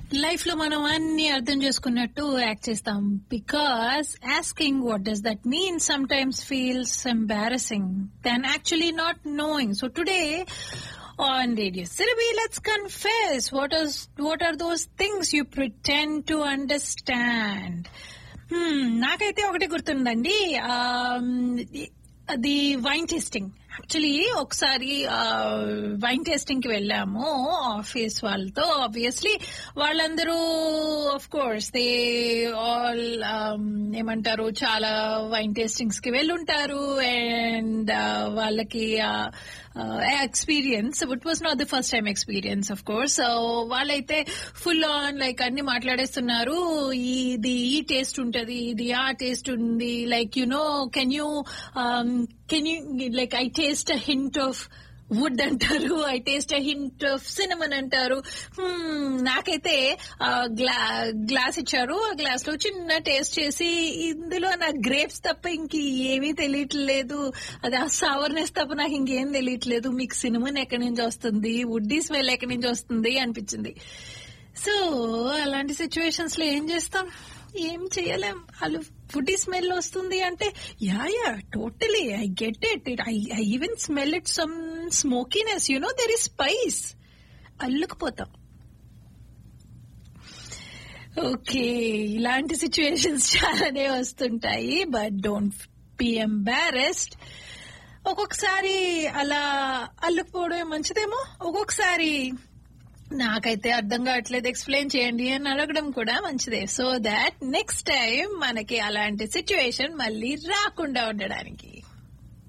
Life లో మనం అన్ని అర్థం చేసుకున్నట్టు యాక్ట్ చేస్తాం because asking what does that mean sometimes feels embarrassing then actually not knowing so today on Radio Sirbi, let's confess what is what are those things you pretend to understand. Hmm, నాకైతే ఒకటి గుర్తుందండి అది wine tasting actually ఒకసారి wine tasting కి వెళ్ళాము office వాళ్ళతో obviously వాళ్ళందరూ of course they all ఏమంటారు చాలా వైన్ టేస్టింగ్స్ కి వెళ్ళుంటారు అండ్ వాళ్ళకి experience it was not the first time experience of course వాళ్ళైతే ఫుల్ ఆన్ లైక్ అన్ని మాట్లాడేస్తున్నారు ఇది ఈ టేస్ట్ ఉంటది ఇది ఆ టేస్ట్ ఉంది like you know can you can you like I taste a hint of wood అంటారు I taste a hint of cinnamon అంటారు నాకైతే గ్లాస్ ఇచ్చారు ఆ గ్లాస్ లో చిన్న టేస్ట్ చేసి ఇందులో నాకు గ్రేప్స్ తప్ప ఇంక ఏమీ తెలియట్లేదు అది ఆ సవర్నెస్ తప్ప నాకు ఇంకేం తెలియట్లేదు మీకు సినిమన్ ఎక్కడి నుంచి వస్తుంది వుడ్డీ స్మెల్ ఎక్కడి నుంచి వస్తుంది అనిపించింది సో అలాంటి సిచ్యువేషన్స్ లో ఏం చేస్తాం ఏం చేయలేం వాళ్ళు ఫుడ్ స్మెల్ వస్తుంది అంటే yeah yeah totally I get it it I I even smell it some smokiness you know there is spice అల్లుకుపోతాం ఓకే ఇలాంటి సిచ్యువేషన్స్ చాలానే వస్తుంటాయి బట్ డోంట్ బి ఎంబారెస్డ్ ఒక్కొక్కసారి అలా అల్లుకుపోవడం మంచిదేమో ఒక్కొక్కసారి నాకైతే అర్థం కావట్లేదు ఎక్స్ప్లెయిన్ చేయండి అని అడగడం కూడా మంచిదే సో దాట్ నెక్స్ట్ టైం మనకి అలాంటి సిచ్యువేషన్ మళ్ళీ రాకుండా ఉండడానికి